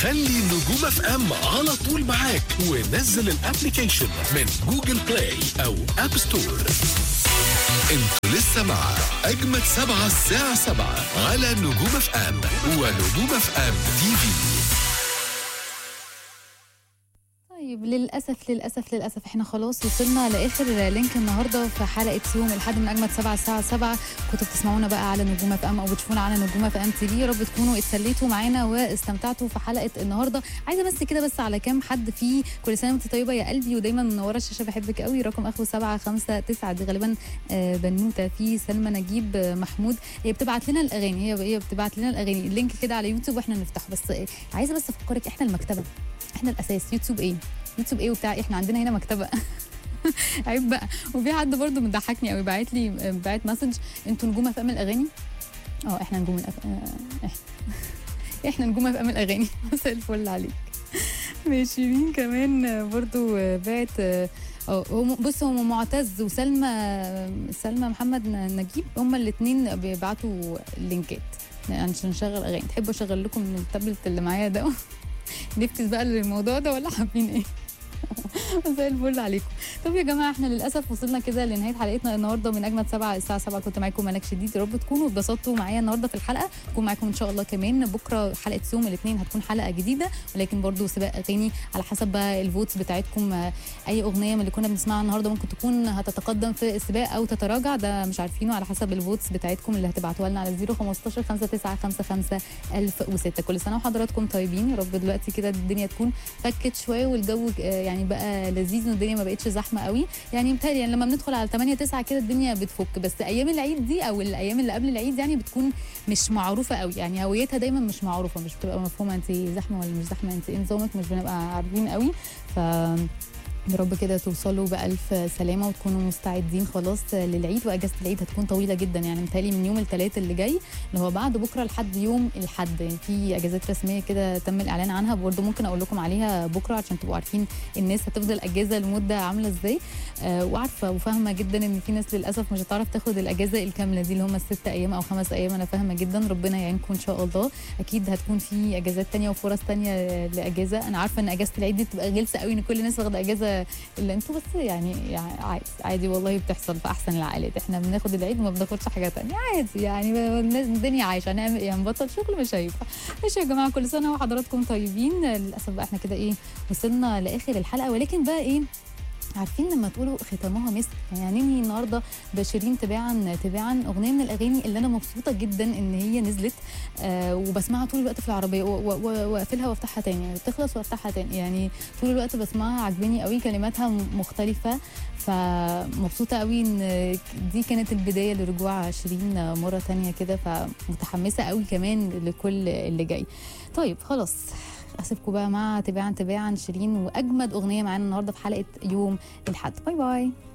خلي نجوم اف ام على طول معاك ونزل الابليكيشن من جوجل بلاي او اب ستور انتوا لسه مع اجمد سبعة الساعة سبعة على نجوم اف ام ونجوم اف ام تي في طيب للأسف للأسف للأسف احنا خلاص وصلنا لآخر لينك النهاردة في حلقة يوم الحد من أجمد سبعة الساعة سبعة كنتوا بتسمعونا بقى على نجوم اف ام أو بتشوفونا على نجوم اف ام تي في يا رب تكونوا اتسليتوا معانا واستمتعتوا في حلقة النهاردة عايزة بس كده بس على كام حد فيه كل سنة وانت طيبة يا قلبي ودايما منورة الشاشة بحبك قوي رقم آخره سبعة خمسة تسعة دي غالبا آه، بنوتة في سلمى نجيب آه، محمود هي بتبعت لنا الأغاني هي هي بتبعت لنا الأغاني اللينك كده على يوتيوب واحنا نفتحه بس آه، عايزة بس أفكرك احنا المكتبة احنا الأساس يوتيوب ايه يوتيوب ايه وبتاع إيه؟ احنا عندنا هنا مكتبه عيب بقى وفي حد برضو مضحكني قوي باعت لي باعت مسج انتوا نجوم اف ام الاغاني اه احنا نجوم الأف... آه، احنا احنا نجوم اف ام الاغاني مساء الفل عليك ماشي مين كمان آه، برضو آه، باعت اه آه، هم بص هم معتز وسلمى سلمى محمد ن- نجيب هما الاثنين بيبعتوا لينكات عشان نشغل اغاني تحبوا اشغل لكم من التابلت اللي معايا ده نفتس بقى للموضوع ده ولا حابين ايه مساء الفل عليكم طب يا جماعه احنا للاسف وصلنا كده لنهايه حلقتنا النهارده من اجمد سبعة الساعه 7 كنت معاكم ملك شديد يا رب تكونوا اتبسطتوا معايا النهارده في الحلقه اكون معاكم ان شاء الله كمان بكره حلقه يوم الاثنين هتكون حلقه جديده ولكن برضو سباق اغاني على حسب بقى الفوتس بتاعتكم آه، اي اغنيه من اللي كنا بنسمعها النهارده ممكن تكون هتتقدم في السباق او تتراجع ده مش عارفينه على حسب الفوتس بتاعتكم اللي هتبعتوها لنا على 015 5955 1006 كل سنه وحضراتكم طيبين يا رب دلوقتي كده الدنيا تكون فكت شويه والجو آه، يعني بقى لذيذ والدنيا ما بقتش زحمه قوي يعني متهيألي يعني لما بندخل على 8 9 كده الدنيا بتفك بس ايام العيد دي او الايام اللي قبل العيد يعني بتكون مش معروفه قوي يعني هويتها دايما مش معروفه مش بتبقى مفهومه انت زحمه ولا مش زحمه انت ايه نظامك مش بنبقى عارفين قوي ف يا رب كده توصلوا بألف سلامة وتكونوا مستعدين خلاص للعيد وأجازة العيد هتكون طويلة جدا يعني متهيألي من يوم الثلاث اللي جاي اللي هو بعد بكرة لحد يوم الحد يعني في أجازات رسمية كده تم الإعلان عنها برضه ممكن أقول لكم عليها بكرة عشان تبقوا عارفين الناس هتفضل أجازة لمدة عاملة إزاي آه وعارفة وفاهمة جدا إن في ناس للأسف مش هتعرف تاخد الأجازة الكاملة دي اللي هم الست أيام أو خمس أيام أنا فاهمة جدا ربنا يعينكم إن شاء الله أكيد هتكون في أجازات تانية وفرص تانية لأجازة أنا عارفة إن أجازة العيد دي بتبقى غلسة قوي إن كل الناس واخدة أجازة اللي انتوا بس يعني, يعني عادي عادي والله بتحصل في احسن العائلات احنا بناخد العيد وما بناخدش حاجه تانية عادي يعني الناس- الدنيا عايشه هنعمل ايه هنبطل شغل مش هينفع ماشي يا جماعه كل سنه وحضراتكم طيبين للاسف بقى احنا كده ايه وصلنا لاخر الحلقه ولكن بقى ايه عارفين لما تقولوا ختامها مسك يعني ننهي النهارده بشيرين تباعا تباعا اغنيه من الاغاني اللي انا مبسوطه جدا ان هي نزلت آه وبسمعها طول الوقت في العربيه و- و- و- واقفلها وافتحها تاني يعني تخلص وافتحها تاني يعني طول الوقت بسمعها عجباني قوي كلماتها م- مختلفه فمبسوطه قوي ان دي كانت البدايه لرجوع شيرين مره تانية كده فمتحمسه قوي كمان لكل اللي جاي طيب خلاص اسيبكم بقى مع تباعا تباعا شيرين واجمد اغنيه معانا النهارده في حلقه يوم الاحد باي باي